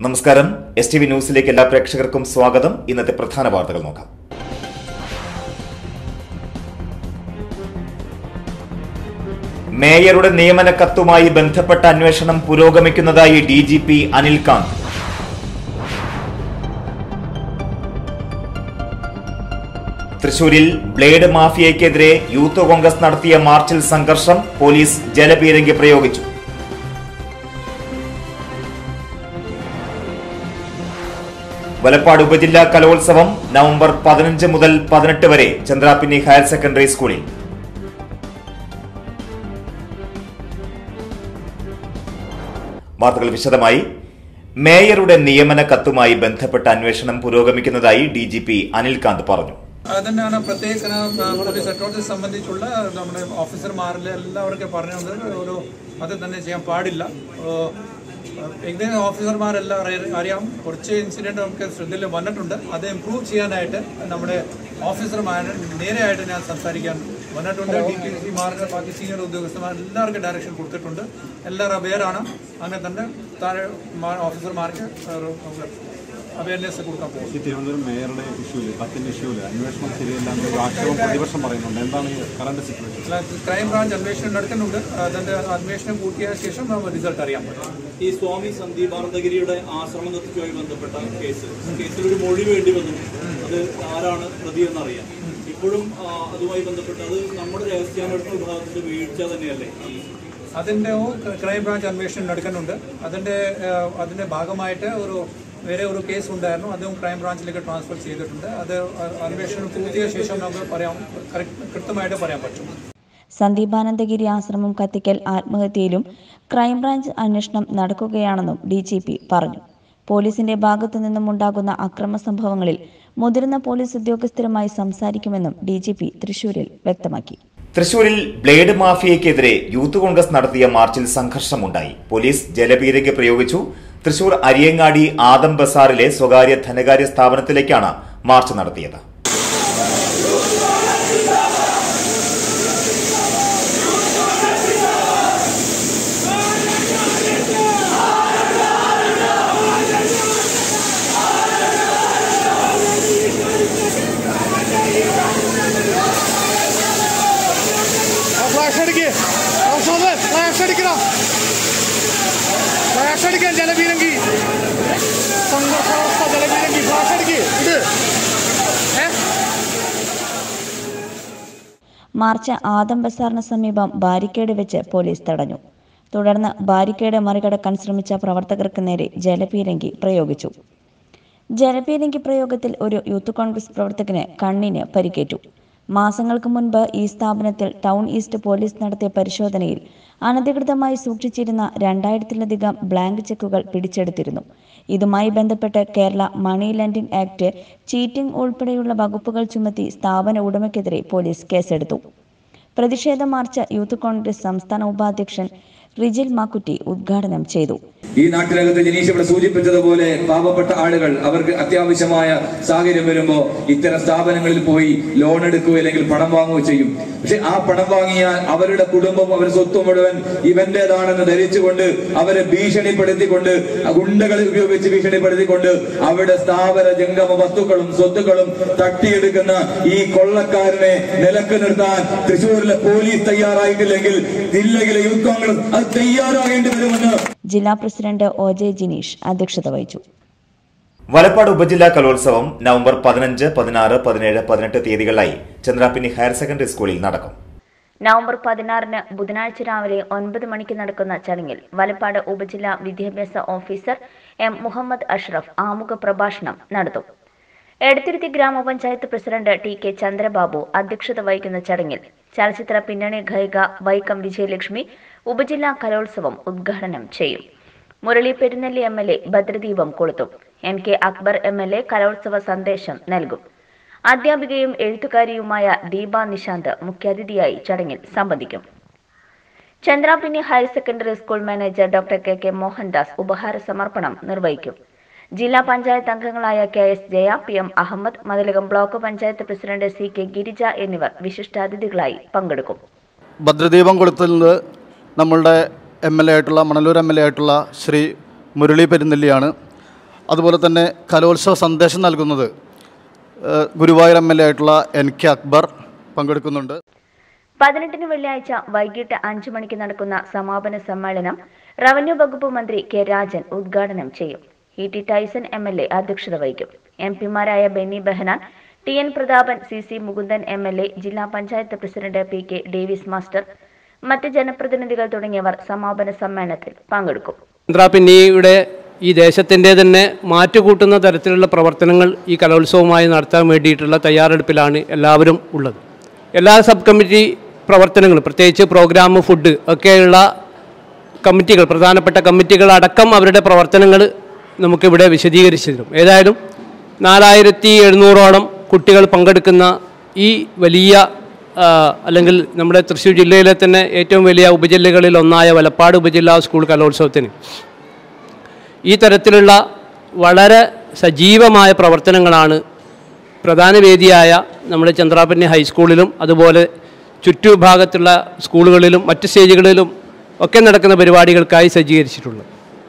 നമസ്കാരം S T V ന്യൂസിലേക്ക് എല്ലാ പ്രേക്ഷകർക്കും സ്വാഗതം ഇന്നത്തെ പ്രധാന വാർത്തകൾ നോക്കാം മേയറുടെ നിയമന കത്തുമായി ബന്ധപ്പെട്ട അന്വേഷണം പുരോഗമിക്കുന്നതായി ഡി ജി പി അനിൽകാന്ത് തൃശൂരിൽ ബ്ലേഡ് മാഫിയയ്ക്കെതിരെ യൂത്ത് കോൺഗ്രസ് നടത്തിയ മാർച്ചിൽ സംഘർഷം പോലീസ് ജലപീരങ്കി പ്രയോഗിച്ചു വലപ്പാട് ഉപജില്ലാ കലോത്സവം നവംബർ പതിനഞ്ച് മുതൽ പതിനെട്ട് വരെ ചന്ദ്രാപിന്നി ഹയർ സെക്കൻഡറി സ്കൂളിൽ വാർത്തകൾ വിശദമായി മേയറുടെ നിയമന കത്തുമായി ബന്ധപ്പെട്ട അന്വേഷണം പുരോഗമിക്കുന്നതായി ഡി ജി പി അനിൽകാന്ത് പറഞ്ഞു അതന്നെയാണ് പ്രത്യേക പോലീസ് അറ്റോറിറ്റി സംബന്ധിച്ചുള്ള നമ്മുടെ ഓഫീസർമാരിൽ എല്ലാവർക്കും പറഞ്ഞത് ഒരു അത് തന്നെ ചെയ്യാൻ പാടില്ല ഏകദേശം ഓഫീസർമാരെല്ലാം അറി- അറിയാം കുറച്ച് ഇൻസിഡന്റ് നമുക്ക് ശ്രദ്ധയിൽ വന്നിട്ടുണ്ട് അത് ഇംപ്രൂവ് ചെയ്യാനായിട്ട് നമ്മുടെ ഓഫീസർമാർ നേരെയായിട്ട് ഞാൻ സംസാരിക്കാൻ വന്നിട്ടുണ്ട് ഡി ടി സിമാരുടെ ബാക്കി സീനിയർ ഉദ്യോഗസ്ഥന്മാർ എല്ലാവർക്കും ഡയറക്ഷൻ കൊടുത്തിട്ടുണ്ട് എല്ലാവരും അവെയറാണ് അങ്ങനെ തന്നെ താഴെ മാ- ഓഫീസർമാർക്ക് അവയർനെസ് കൊടുക്കാൻ പോകും ഈ തിരുവനന്തപുരം മേയറുടെ ഇഷ്യൂല് കത്തിന്റെ ഇഷ്യൂല് അന്വേഷണം ശരിയല്ലാന്ന് ഒരു ആക്ഷേപം പ്രതിപക്ഷം പറയുന്നുണ്ട് എന്താണ് ഈ കറണ്ട് സിറ്റുവേഷൻ ക്രൈം ബ്രാഞ്ച് അന്വേഷണം നടക്കുന്നുണ്ട് അതിന്റെ അന്വേഷണം പൂർത്തിയായ ശേഷം നമുക്ക് റിസൾട്ട് അറിയാൻ പറ്റും ഈ സ്വാമി സന്ദീപ് ആനന്ദഗിരിയുടെ ആശ്രമം കത്തിച്ചുമായി ബന്ധപ്പെട്ട കേസ് കേസിൽ ഒരു മൊഴി വേണ്ടി വന്നു അത് ആരാണ് പ്രതി എന്നറിയാം ഇപ്പോഴും ആ, അതുമായി ബന്ധപ്പെട്ട് അത് നമ്മുടെ രഹസ്യാന്വേഷണ വിഭാഗത്തിന്റെ വീഴ്ച തന്നെയല്ലേ ഈ അതിന്റെ ക്രൈം ബ്രാഞ്ച് അന്വേഷണം നടക്കുന്നുണ്ട് അതിന്റെ ആ, അതിന്റെ ഭാഗമായിട്ട് ഒരു വേറെ ഒരു കേസ് ഉണ്ടായിരുന്നു അതും ക്രൈം ബ്രാഞ്ചിലേക്ക് ട്രാൻസ്ഫർ ചെയ്തിട്ടുണ്ട് അത് അ- അന്വേഷണം പൂർത്തിയായ ശേഷം നമുക്ക് പറയാം കറക്റ്റ് കൃത്യമായിട്ട് പറയാൻ പറ്റും സന്ദീപാനന്ദഗിരി ആശ്രമം കത്തിക്കൽ ആത്മഹത്യയിലും ക്രൈംബ്രാഞ്ച് അന്വേഷണം നടക്കുകയാണെന്നും ഡി ജി പി പറഞ്ഞു പോലീസിന്റെ ഭാഗത്തു നിന്നും ഉണ്ടാകുന്ന അക്രമ സംഭവങ്ങളിൽ മുതിർന്ന പോലീസ് ഉദ്യോഗസ്ഥരുമായി സംസാരിക്കുമെന്നും ഡി ജി പി തൃശൂരിൽ വ്യക്തമാക്കി തൃശൂരിൽ ബ്ലേഡ് മാഫിയയ്ക്കെതിരെ യൂത്ത് കോൺഗ്രസ് നടത്തിയ മാർച്ചിൽ സംഘർഷമുണ്ടായി പോലീസ് ജലപീരങ്കി പ്രയോഗിച്ചു തൃശൂർ അരിയങ്ങാടി ആദം ബസാറിലെ സ്വകാര്യ ധനകാര്യ സ്ഥാപനത്തിലേക്കാണ് മാർച്ച് നടത്തിയത് ഫ്ലാഷ് അടിക്ക് ഔഷധ ഫ്ലാഷ് അടിക്കണം ഫ്ലാഷ് അടിക്കാൻ ജലപീരങ്കി സംഘർഷാവസ്ഥ ജലപീരങ്കി ഫ്ലാഷ് അടിക്ക് ഇത് ഏ മാർച്ച് ആദം ബസാറിന് സമീപം ബാരിക്കേഡ് വെച്ച് പോലീസ് തടഞ്ഞു തുടർന്ന് ബാരിക്കേഡ് മറികടക്കാൻ ശ്രമിച്ച പ്രവർത്തകർക്ക് നേരെ ജലപീരങ്കി പ്രയോഗിച്ചു ജലപീരങ്കി പ്രയോഗത്തിൽ ഒരു യൂത്ത് കോൺഗ്രസ് പ്രവർത്തകന് കണ്ണിന് പരിക്കേറ്റു മാസങ്ങൾക്ക് മുൻപ് ഈ സ്ഥാപനത്തിൽ ടൗൺ ഈസ്റ്റ് പോലീസ് നടത്തിയ പരിശോധനയിൽ അനധികൃതമായി സൂക്ഷിച്ചിരുന്ന രണ്ടായിരത്തിലധികം ബ്ലാങ്ക് ചെക്കുകൾ പിടിച്ചെടുത്തിരുന്നു ഇതുമായി ബന്ധപ്പെട്ട് Kerala money lending act cheating ഉൾപ്പെടെയുള്ള വകുപ്പുകൾ ചുമത്തി സ്ഥാപന ഉടമയ്ക്കെതിരെ പോലീസ് കേസെടുത്തു പ്രതിഷേധ മാർച്ച് യൂത്ത് കോൺഗ്രസ് സംസ്ഥാന ഉപാധ്യക്ഷൻ റിജിൽ മാക്കുറ്റി ഉദ്ഘാടനം ചെയ്തു ഈ നാട്ടിനകത്ത് ജനീഷ് ഇവിടെ സൂചിപ്പിച്ചതുപോലെ പാവപ്പെട്ട ആളുകൾ അവർക്ക് അത്യാവശ്യമായ സാഹചര്യം വരുമ്പോ ഇത്തരം സ്ഥാപനങ്ങളിൽ പോയി ലോൺ എടുക്കുകയോ അല്ലെങ്കിൽ പണം വാങ്ങുകയോ ചെയ്യും പക്ഷെ ആ പണം വാങ്ങിയാൽ അവരുടെ കുടുംബം അവരുടെ സ്വത്ത് മുഴുവൻ ഇവന്റേതാണെന്ന് ധരിച്ചുകൊണ്ട് അവരെ ഭീഷണിപ്പെടുത്തിക്കൊണ്ട് ഗുണ്ടകളെ ഉപയോഗിച്ച് ഭീഷണിപ്പെടുത്തിക്കൊണ്ട് അവിടെ സ്ഥാപന ജംഗമ വസ്തുക്കളും സ്വത്തുക്കളും തട്ടിയെടുക്കുന്ന ഈ കൊള്ളക്കാരനെ നിലക്ക് നിർത്താൻ തൃശൂരിലെ പോലീസ് തയ്യാറായിട്ടില്ലെങ്കിൽ ജില്ലയിലെ യൂത്ത് കോൺഗ്രസ് അത് തയ്യാറാകേണ്ടി വരുമെന്ന് ജില്ലാ പ്രസിഡന്റ് ഒ ജെ ജിനീഷ് അധ്യക്ഷത വഹിച്ചു വലപ്പാട് ഉപജില്ലാ കലോത്സവം നവംബർ പതിനഞ്ച് പതിനാറ് പതിനേഴ് പതിനെട്ട് തീയതികളിലായി ചന്ദ്രാപിന്നി ഹയർ സെക്കൻഡറി സ്കൂളിൽ നടക്കും നവംബർ പതിനാറിന് ബുധനാഴ്ച രാവിലെ ഒൻപത് മണിക്ക് നടക്കുന്ന ചടങ്ങിൽ വലപ്പാട് ഉപജില്ലാ വിദ്യാഭ്യാസ ഓഫീസർ എം മുഹമ്മദ് അഷ്റഫ് ആമുഖ പ്രഭാഷണം നടത്തും എടത്തിരുത്തി ഗ്രാമപഞ്ചായത്ത് പ്രസിഡന്റ് ടി കെ ചന്ദ്രബാബു അധ്യക്ഷത വഹിക്കുന്ന ചടങ്ങിൽ ചലച്ചിത്ര പിന്നണി ഗായിക വൈക്കം വിജയലക്ഷ്മി ഉപജില്ലാ കലോത്സവം ഉദ്ഘാടനം ചെയ്യും Murali Perunnelli M L A ഭദ്രദീപം കൊളുത്തും N K Akbar M L A കലോത്സവ സന്ദേശം നൽകും അധ്യാപികയും എഴുത്തുകാരിയുമായ ദീപ നിശാന്ത് മുഖ്യാതിഥിയായി ചടങ്ങിൽ സംബന്ധിക്കും Chandrapinni higher secondary school manager doctor K K Mohandas ഉപഹാര സമർപ്പണം നിർവഹിക്കും ജില്ലാ പഞ്ചായത്ത് അംഗങ്ങളായ K S Jaya P M Ahammed Mathilakam block panchayat president C K Girija എന്നിവർ വിശിഷ്ടാതിഥികളായി പങ്കെടുക്കും ഭദ്രദീപം കൊളുത്തുന്നത് നമ്മളുടെ എം എൽ എ ആയിട്ടുള്ള മണലൂർ എം എൽ എ ആയിട്ടുള്ള ശ്രീ മുരളി പെരുന്നെല്ലിയാണ് അതുപോലെ തന്നെ കലോത്സവ സന്ദേശം നൽകുന്നത് ഏഹ്, ഗുരുവായൂർ എം എൽ എ ആയിട്ടുള്ള എൻ കെ അക്ബർ പങ്കെടുക്കുന്നുണ്ട് പതിനെട്ടിന് വെള്ളിയാഴ്ച വൈകിട്ട് അഞ്ചു മണിക്ക് നടക്കുന്ന സമാപന സമ്മേളനം റവന്യൂ വകുപ്പ് മന്ത്രി കെ രാജൻ ഉദ്ഘാടനം ചെയ്യും E T Taison M L A അധ്യക്ഷത വഹിക്കും എം പിമാരായ Benny Behanan T N Prathapan C C Mukundan M L A ജില്ലാ panchayat president P K Davis master മറ്റ് ജനപ്രതിനിധികൾ തുടങ്ങിയവർ സമാപന സമ്മേളനത്തിൽ പങ്കെടുക്കും ചന്ദ്രാപിന്നിയുടെ ഈ ദേശത്തിൻ്റെ തന്നെ മാറ്റുകൂട്ടുന്ന തരത്തിലുള്ള പ്രവർത്തനങ്ങൾ ഈ കലോത്സവമായി നടത്താൻ വേണ്ടിയിട്ടുള്ള തയ്യാറെടുപ്പിലാണ് എല്ലാവരും ഉള്ളത് എല്ലാ സബ് കമ്മിറ്റി പ്രവർത്തനങ്ങളും പ്രത്യേകിച്ച് പ്രോഗ്രാം ഫുഡ് ഒക്കെയുള്ള കമ്മിറ്റികൾ പ്രധാനപ്പെട്ട കമ്മിറ്റികൾ അടക്കം അവരുടെ പ്രവർത്തനങ്ങൾ നമുക്കിവിടെ വിശദീകരിച്ചു തരും ഏതായാലും നാലായിരത്തി എഴുന്നൂറോളം കുട്ടികൾ പങ്കെടുക്കുന്ന ഈ വലിയ ആ, അല്ലെങ്കിൽ നമ്മുടെ തൃശ്ശൂർ ജില്ലയിലെ തന്നെ ഏറ്റവും വലിയ ഉപജില്ലകളിൽ ഒന്നായ വലപ്പാട് ഉപജില്ലാ സ്കൂൾ കലോത്സവത്തിന് ഈ തരത്തിലുള്ള വളരെ സജീവമായ പ്രവർത്തനങ്ങളാണ് പ്രധാന വേദിയായ നമ്മുടെ ചന്ദ്രാപന്യ ഹൈസ്കൂളിലും അതുപോലെ ചുറ്റുഭാഗത്തുള്ള സ്കൂളുകളിലും മറ്റ് സ്റ്റേജുകളിലും ഒക്കെ നടക്കുന്ന പരിപാടികൾക്കായി സജ്ജീകരിച്ചിട്ടുള്ളത്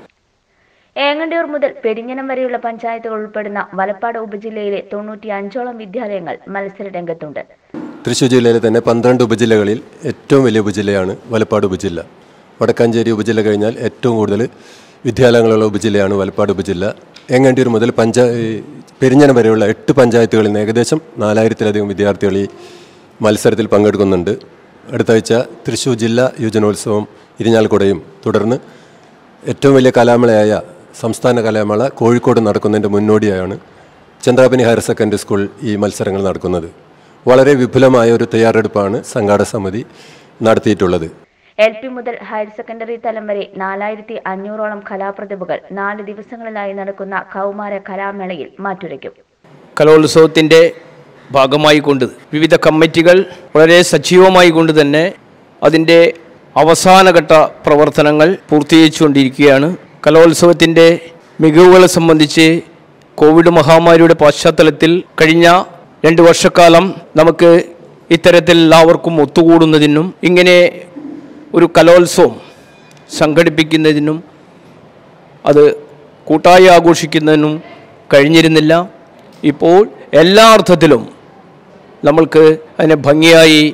ഏങ്ങണ്ടിയൂർ മുതൽ പെരിഞ്ഞനം വരെയുള്ള പഞ്ചായത്തുകൾ ഉൾപ്പെടുന്ന വലപ്പാട് ഉപജില്ലയിലെ തൊണ്ണൂറ്റി അഞ്ചോളം വിദ്യാലയങ്ങൾ മത്സര രംഗത്തുണ്ട് തൃശ്ശൂർ ജില്ലയിലെ തന്നെ പന്ത്രണ്ട് ഉപജില്ലകളിൽ ഏറ്റവും വലിയ ഉപജില്ലയാണ് വലപ്പാട് ഉപജില്ല വടക്കാഞ്ചേരി ഉപജില്ല കഴിഞ്ഞാൽ ഏറ്റവും കൂടുതൽ വിദ്യാലയങ്ങളുള്ള ഉപജില്ലയാണ് വലപ്പാട് ഉപജില്ല എങ്ങണ്ടിയൂർ മുതൽ പഞ്ചായ പെരിഞ്ഞനം വരെയുള്ള എട്ട് പഞ്ചായത്തുകളിൽ നിന്ന് ഏകദേശം നാലായിരത്തിലധികം വിദ്യാർത്ഥികൾ ഈ മത്സരത്തിൽ പങ്കെടുക്കുന്നുണ്ട് അടുത്ത ആഴ്ച തൃശ്ശൂർ ജില്ലാ യുവജനോത്സവം ഇരിഞ്ഞാൽക്കുടയും തുടർന്ന് ഏറ്റവും വലിയ കലാമേളയായ സംസ്ഥാന കലാമേള കോഴിക്കോട് നടക്കുന്നതിൻ്റെ മുന്നോടിയായാണ് ചന്ദ്രാപനി ഹയർ സെക്കൻഡറി സ്കൂൾ ഈ മത്സരങ്ങൾ നടക്കുന്നത് വളരെ വിപുലമായ ഒരു തയ്യാറെടുപ്പാണ് സംഘാടക സമിതി നടത്തിയിട്ടുള്ളത് എൽ പി മുതൽ ഹയർ സെക്കൻഡറി തലം വരെ നാലായിരത്തി അഞ്ഞൂറോളം കലാപ്രതിഭകൾ നാല് ദിവസങ്ങളിലായി നടക്കുന്ന കൗമാര കലാമേളയിൽ മാറ്റുരയ്ക്കും കലോത്സവത്തിൻ്റെ ഭാഗമായി കൊണ്ട് വിവിധ കമ്മിറ്റികൾ വളരെ സജീവമായി കൊണ്ട് തന്നെ അതിൻ്റെ അവസാനഘട്ട പ്രവർത്തനങ്ങൾ പൂർത്തീകരിച്ചുകൊണ്ടിരിക്കുകയാണ് കലോത്സവത്തിൻ്റെ മികവുകളെ സംബന്ധിച്ച് കോവിഡ് മഹാമാരിയുടെ പശ്ചാത്തലത്തിൽ കഴിഞ്ഞ രണ്ട് വർഷക്കാലം നമുക്ക് ഇത്തരത്തിൽ എല്ലാവർക്കും ഒത്തുകൂടുന്നതിനും ഇങ്ങനെ ഒരു കലോത്സവം സംഘടിപ്പിക്കുന്നതിനും അത് കൂട്ടായി ആഘോഷിക്കുന്നതിനും കഴിഞ്ഞിരുന്നില്ല ഇപ്പോൾ എല്ലാ അർത്ഥത്തിലും നമ്മൾക്ക് അതിനെ ഭംഗിയായി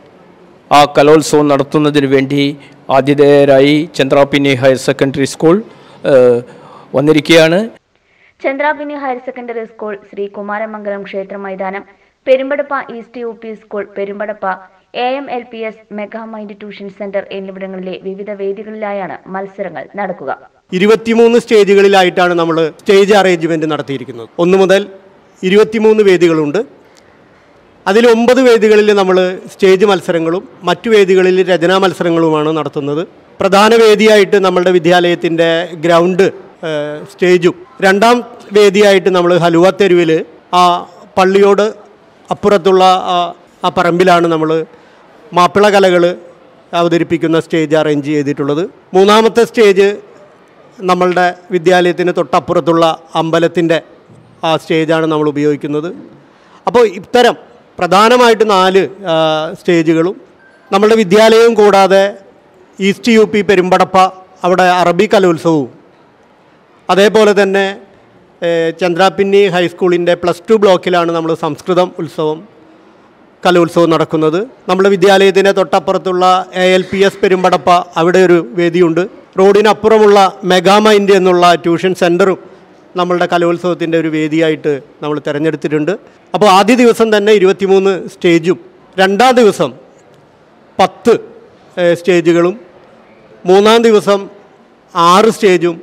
ആ കലോത്സവം നടത്തുന്നതിന് വേണ്ടി ആതിഥേയരായി ചന്ദ്രാപിന്നി ഹയർ സെക്കൻഡറി സ്കൂൾ ഏഹ്, വന്നിരിക്കുകയാണ് Chandrapini higher secondary school Sri Kumaramangalam ക്ഷേത്ര മൈതാനം Perumpadappa east U P school Perumpadappa A M L P S mega mind tuition centre എന്നിവിടങ്ങളിലെ വിവിധ വേദികളിലായാണ് മത്സരങ്ങൾ നടക്കുക ഇരുപത്തിമൂന്ന് സ്റ്റേജുകളിലായിട്ടാണ് നമ്മൾ സ്റ്റേജ് അറേഞ്ച്മെൻറ്റ് നടത്തിയിരിക്കുന്നത് ഒന്ന് മുതൽ ഇരുപത്തിമൂന്ന് വേദികളുണ്ട് അതിൽ ഒമ്പത് വേദികളിൽ നമ്മൾ സ്റ്റേജ് മത്സരങ്ങളും മറ്റു വേദികളിൽ രചനാ മത്സരങ്ങളുമാണ് നടത്തുന്നത് പ്രധാന വേദിയായിട്ട് നമ്മളുടെ വിദ്യാലയത്തിൻ്റെ ഗ്രൗണ്ട് ഏഹ്, സ്റ്റേജും രണ്ടാം വേദിയായിട്ട് നമ്മൾ ഹലുവ തെരുവിൽ ആ പള്ളിയോട് അപ്പുറത്തുള്ള ആ ആ പറമ്പിലാണ് നമ്മൾ മാപ്പിള കലകൾ അവതരിപ്പിക്കുന്ന സ്റ്റേജ് അറേഞ്ച് ചെയ്തിട്ടുള്ളത് മൂന്നാമത്തെ സ്റ്റേജ് നമ്മളുടെ വിദ്യാലയത്തിന് തൊട്ടപ്പുറത്തുള്ള അമ്പലത്തിൻ്റെ ആ സ്റ്റേജാണ് നമ്മൾ ഉപയോഗിക്കുന്നത് അപ്പോൾ ഇത്തരം പ്രധാനമായിട്ട് നാല് ആ, സ്റ്റേജുകളും നമ്മളുടെ വിദ്യാലയവും കൂടാതെ ഈസ്റ്റ് യു പി പെരുമ്പടപ്പ അവിടെ അറബി കലോത്സവവും അതേപോലെ തന്നെ ഏഹ്, ചന്ദ്രാപിന്നി ഹൈസ്കൂളിൻ്റെ പ്ലസ് ടു ബ്ലോക്കിലാണ് നമ്മൾ സംസ്കൃതം ഉത്സവം കലോത്സവം നടക്കുന്നത് നമ്മുടെ വിദ്യാലയത്തിൻ്റെ തൊട്ടപ്പുറത്തുള്ള A L P S Perumpadappa അവിടെ ഒരു വേദിയുണ്ട് റോഡിനപ്പുറമുള്ള മെഗാമൈൻഡ് എന്നുള്ള ട്യൂഷൻ സെൻറ്ററും നമ്മളുടെ കലോത്സവത്തിൻ്റെ ഒരു വേദിയായിട്ട് നമ്മൾ തിരഞ്ഞെടുത്തിട്ടുണ്ട് അപ്പോൾ ആദ്യ ദിവസം തന്നെ ഇരുപത്തിമൂന്ന് സ്റ്റേജും രണ്ടാം ദിവസം പത്ത് ഏഹ്, സ്റ്റേജുകളും മൂന്നാം ദിവസം ആറ് സ്റ്റേജും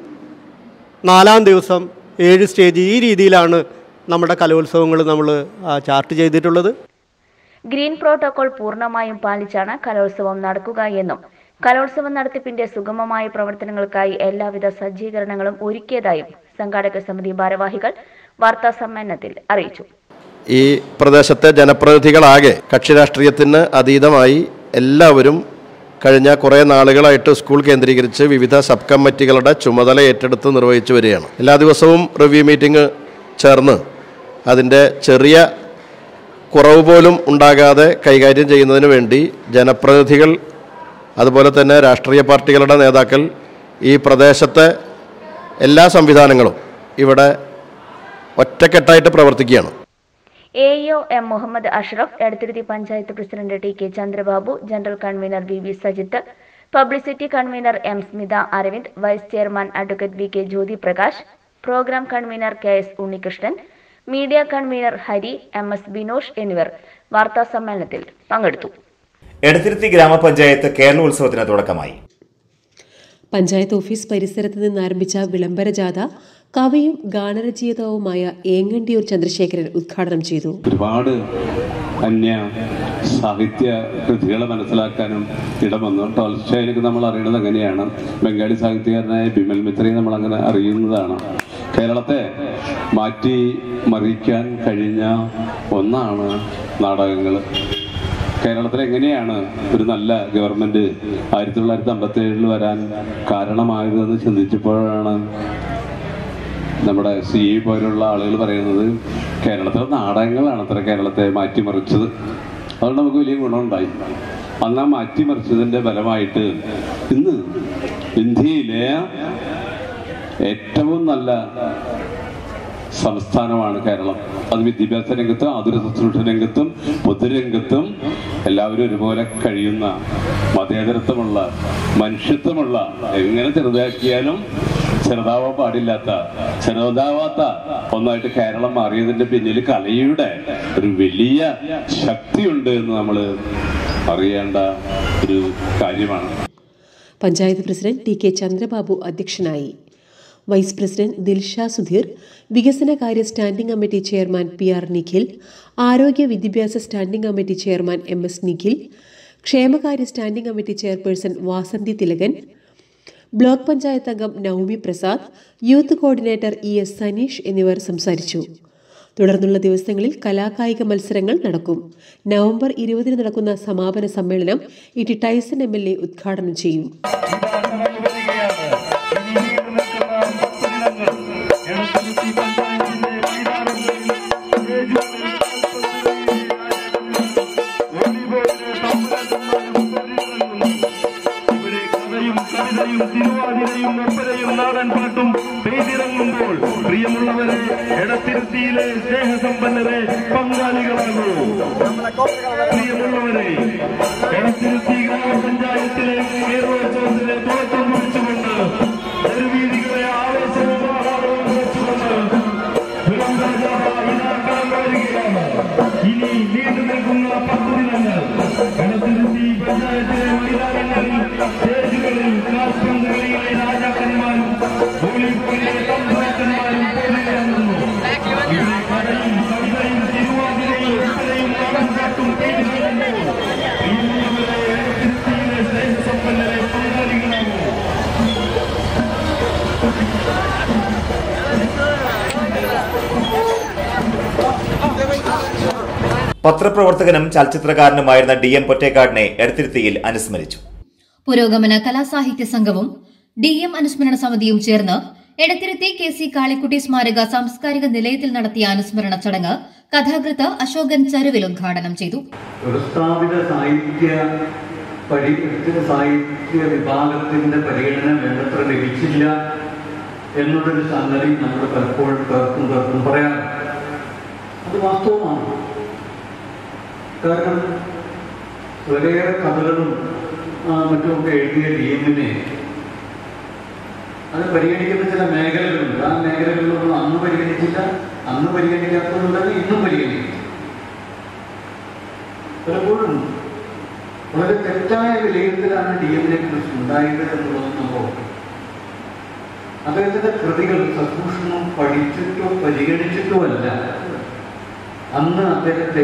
നാലാം ദിവസം ഏഴ് സ്റ്റേജ് ഈ രീതിയിലാണ് നമ്മുടെ കലോത്സവങ്ങൾ നമ്മൾ ചാർട്ട് ചെയ്തിട്ടുള്ളത് ഗ്രീൻ പ്രോട്ടോകോൾ പൂർണ്ണമായും പാലിച്ചാണ് കലോത്സവം നടക്കുക എന്നും കലോത്സവം നടത്തിപ്പിന്റെ സുഗമമായ പ്രവർത്തനങ്ങൾക്കായി എല്ലാവിധ സജ്ജീകരണങ്ങളും ഒരുക്കിയതായും സംഘാടക സമിതി ഭാരവാഹികൾ വാർത്താ സമ്മേളനത്തിൽ അറിയിച്ചു ഈ പ്രദേശത്തെ ജനപ്രതിനിധികളാകെ കക്ഷി രാഷ്ട്രീയത്തിന് അതീതമായി എല്ലാവരും കഴിഞ്ഞ കുറേ നാളുകളായിട്ട് സ്കൂൾ കേന്ദ്രീകരിച്ച് വിവിധ സബ് കമ്മിറ്റികളുടെ ചുമതല ഏറ്റെടുത്ത് നിർവഹിച്ചു വരികയാണ് എല്ലാ ദിവസവും റിവ്യൂ മീറ്റിംഗ് ചേർന്ന് അതിൻ്റെ ചെറിയ കുറവ് പോലും ഉണ്ടാകാതെ കൈകാര്യം ചെയ്യുന്നതിന് വേണ്ടി ജനപ്രതിനിധികൾ അതുപോലെ തന്നെ രാഷ്ട്രീയ പാർട്ടികളുടെ നേതാക്കൾ ഈ പ്രദേശത്തെ എല്ലാ സംവിധാനങ്ങളും ഇവിടെ ഒറ്റക്കെട്ടായിട്ട് പ്രവർത്തിക്കുകയാണ് A EO M Muhammad Ashraf Edathiruthi panchayat president T K Chandrababu general convener V V Sajith publicity convener M Smitha Aravind vice chairman advocate V K Jyothi Prakash programme convener K S Unnikrishnan media convener Hari M S Binosh എന്നിവർ വാർത്താ സമ്മേളനത്തിൽ പങ്കെടുത്തു എടത്തിരുത്തി ഗ്രാമപഞ്ചായത്ത് കേരളോത്സവത്തിന് തുടക്കമായി പഞ്ചായത്ത് ഓഫീസ് പരിസരത്ത് നിന്ന് ആരംഭിച്ച വിളംബര ജാഥ കവിയും ഗാനരചയിതാവുമായ ഏങ്ങണ്ടിയൂർ ചന്ദ്രശേഖരൻ ഉദ്ഘാടനം ചെയ്തു ഒരുപാട് അന്യ സാഹിത്യ കൃതികളെ മനസ്സിലാക്കാനും ഇടവന്നു ടോൾസ്റ്റോയിനൊക്കെ നമ്മൾ അറിയുന്നത് അങ്ങനെയാണ് ബംഗാളി സാഹിത്യകാരനായ ബിമൽ മിത്രയെ നമ്മൾ അങ്ങനെ അറിയുന്നതാണ് കേരളത്തെ മാറ്റി മറിക്കാൻ കഴിഞ്ഞ ഒന്നാണ് നാടകങ്ങൾ കേരളത്തിൽ എങ്ങനെയാണ് ഒരു നല്ല ഗവൺമെന്റ് ആയിരത്തി തൊള്ളായിരത്തി അമ്പത്തി ഏഴിൽ വരാൻ കാരണമായതെന്ന് ചിന്തിച്ചപ്പോഴാണ് നമ്മുടെ സി ഇ പോലുള്ള ആളുകൾ പറയുന്നത് കേരളത്തിലെ നാടകങ്ങളാണ് അത്ര കേരളത്തെ മാറ്റിമറിച്ചത് അതുകൊണ്ട് നമുക്ക് വലിയ ഗുണമുണ്ടായി അന്ന് ആ മാറ്റിമറിച്ചതിന്റെ ഫലമായിട്ട് ഇന്ന് ഇന്ത്യയിലെ ഏറ്റവും നല്ല സംസ്ഥാനമാണ് കേരളം അത് വിദ്യാഭ്യാസ രംഗത്തും ആതുര ശുശ്രൂഷ രംഗത്തും പൊതുരംഗത്തും എല്ലാവരും ഒരുപോലെ കഴിയുന്ന മതേതരത്വമുള്ള മനുഷ്യത്വമുള്ള എങ്ങനെ ചെറുതാക്കിയാലും ചെറുതാവാൻ പാടില്ലാത്ത ചെറുതാവാത്ത ഒന്നായിട്ട് കേരളം മാറിയതിന്റെ പിന്നിൽ കലയുടെ ഒരു വലിയ ശക്തിയുണ്ട് എന്ന് നമ്മൾ അറിയേണ്ട ഒരു കാര്യമാണ് panchayat president T K Chandrababu അധ്യക്ഷനായി വൈസ് പ്രസിഡന്റ് ദിൽഷ സുധീർ വികസനകാര്യ standing committee chairman P R Nikhil ആരോഗ്യ വിദ്യാഭ്യാസ standing committee chairman M S Nikhil ക്ഷേമകാര്യ standing committee chairperson Vasanthi Thilakan block panchayat അംഗം Noumi Prasad youth coordinator E S Saneesh എന്നിവർ സംസാരിച്ചു തുടർന്നുള്ള ദിവസങ്ങളിൽ കലാകായിക മത്സരങ്ങൾ നടക്കും നവംബർ ഇരുപതിന് നടക്കുന്ന സമാപന സമ്മേളനം E T Taison M L A ഉദ്ഘാടനം ചെയ്യും തിരുവാതിരയും ഒപ്പരയും നാടൻ പാട്ടും പെയ്തിറങ്ങുമ്പോൾ പ്രിയമുള്ളവരെ എടത്തിരുത്തിയിലെ സ്നേഹസമ്പന്നരെ പങ്കാളികളാകൂ പ്രിയമുള്ളവരെ എടത്തിരുത്തി ഗ്രാമപഞ്ചായത്തിലെ കേരളോത്സവത്തിലെ തുടക്കം കുറിച്ചുകൊണ്ട് തെരുവീതികളെ ആവേശവും ആഹ്ലാദവും വെച്ചുകൊണ്ട് വിളംബരജാഥ ഇതാ കടന്നു വരികയാണ് ഇനി നീണ്ടു നിൽക്കുന്ന പത്ത് ദിനങ്ങൾ എടത്തിരുത്തി പഞ്ചായത്തിലെ മൈതാനങ്ങളിൽ സ്റ്റേജുകളിൽ കാൽപന്തുകളിലെ രാജാക്കന്മാരും വോളിബോളിലെ തന്ത്രാക്കന്മാരും പോലെയാകുന്നു ഇവിടെ കടയും കവിതയും തിരുവാതിരയും ഉത്തരയും നാടൻപാട്ടും പെയ്തിറങ്ങുമ്പോൾ പ്രിയമുള്ളവരെ എടത്തിരുത്തിയിലെ സ്നേഹസമ്പന്നരെ പങ്കാളികളാകും പത്രപ്രവർത്തകനും ചലച്ചിത്രകാരനുമായിരുന്ന ഡി എം പൊറ്റേക്കാടിനെ എടത്തിരുത്തിയിൽ അനുസ്മരിച്ചു പുരോഗമന കലാസാഹിത്യ സംഘവും ഡി എം അനുസ്മരണ സമിതിയും ചേർന്ന് എടത്തിരുത്തി കെ സി കാളിക്കുട്ടി സ്മാരക സാംസ്കാരിക നിലയത്തിൽ നടത്തിയ അനുസ്മരണ ചടങ്ങ് കഥാകൃത്ത് അശോകൻ ചരുവിൽ ഉദ്ഘാടനം ചെയ്തു വ്യവസ്ഥാപിത സാഹിത്യ പരി സാഹിത്യ വിഭാഗത്തിന്റെ പരിഗണന വേണ്ടത്ര ലഭിച്ചില്ല എന്നുള്ളൊരു സംഗതി നമ്മൾ പലപ്പോഴും പേർക്കും പേർക്കും പറയാറുണ്ട് അത് വാസ്തവമാണ് കാരണം വളരെയേറെ കഥകളും ആ, മറ്റുമൊക്കെ എഴുതിയ ഡി എമ്മിനെ അത് പരിഗണിക്കുന്ന ചില മേഖലകളുണ്ട് ആ മേഖലകളിലൊന്നും അന്ന് പരിഗണിച്ചില്ല അന്ന് പരിഗണിക്കാത്തതുകൊണ്ട് ഇന്നും പരിഗണിക്കും പലപ്പോഴും വളരെ തെറ്റായ വിലയിരുത്തലാണ് ഡി എമ്മിനെ കുറിച്ച് ഉണ്ടായത് എന്നുള്ളത് നമ്മൾ ഓർക്കണം അദ്ദേഹത്തിന്റെ കൃതികൾ സസൂക്ഷ്മം പഠിച്ചിട്ടോ പരിഗണിച്ചിട്ടോ അല്ല അന്ന് അദ്ദേഹത്തെ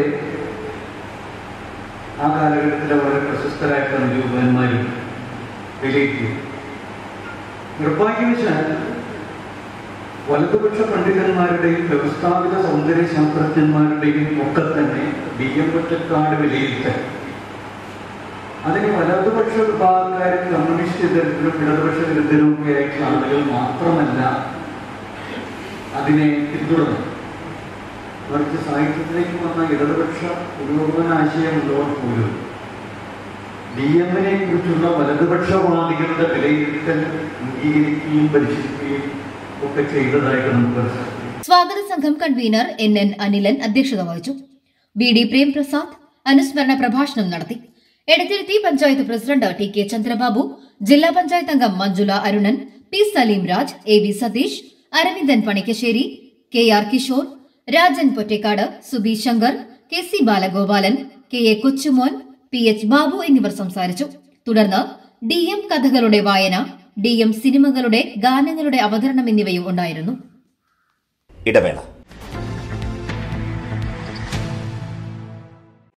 ആ കാലഘട്ടത്തിലെ വളരെ പ്രശസ്തരായിട്ടുള്ള നിരൂപകന്മാരും വിലയിരുത്തി നിർഭാഗ്യവശാൽ വലതുപക്ഷ പണ്ഡിതന്മാരുടെയും വ്യവസ്ഥാപിത സൗന്ദര്യ ശാസ്ത്രജ്ഞന്മാരുടെയും ഒക്കെ തന്നെ ഡി എം ഒറ്റക്കാട് വിലയിരുത്തൽ അതിന് വലതുപക്ഷ വിഭാഗക്കാരും കമ്മ്യൂണിസ്റ്റ് വിരുദ്ധരും ഇടതുപക്ഷ വിരുദ്ധരും ഒക്കെ ആയിട്ടുള്ള ആളുകൾ മാത്രമല്ല അതിനെ പിന്തുടർന്നു മറിച്ച് സാഹിത്യത്തിലേക്ക് വന്ന ഇടതുപക്ഷ പുരോഗമന ആശയമുള്ളവർ പോലും ഡി എമ്മിനെ കുറിച്ചുള്ള വലതുപക്ഷവാദികളുടെ വിലയിരുത്തൽ അംഗീകരിക്കുകയും പരിശീലിക്കുകയും ഒക്കെ ചെയ്തതായിട്ട് നമുക്ക് മനസ്സിലാക്കാം സ്വാഗത സംഘം കൺവീനർ എൻ എൻ അനിലൻ അധ്യക്ഷത വഹിച്ചു ബി ഡി പ്രേംപ്രസാദ് അനുസ്മരണ പ്രഭാഷണം നടത്തി Edathiruthi panchayat president T K Chandrababu ജില്ലാ പഞ്ചായത്ത് അംഗം Manjula Arunan P Saleem Raj A V Satheesh Aravindan Panikkassery K R Kishore Rajan Pottekkad Subi Shankar K C Balagopalan K A Kochumon P H Babu എന്നിവർ സംസാരിച്ചു തുടർന്ന് ഡി എം കഥകളുടെ വായന ഡി എം സിനിമകളുടെ ഗാനങ്ങളുടെ അവതരണം എന്നിവയും ഉണ്ടായിരുന്നു ഇടവേള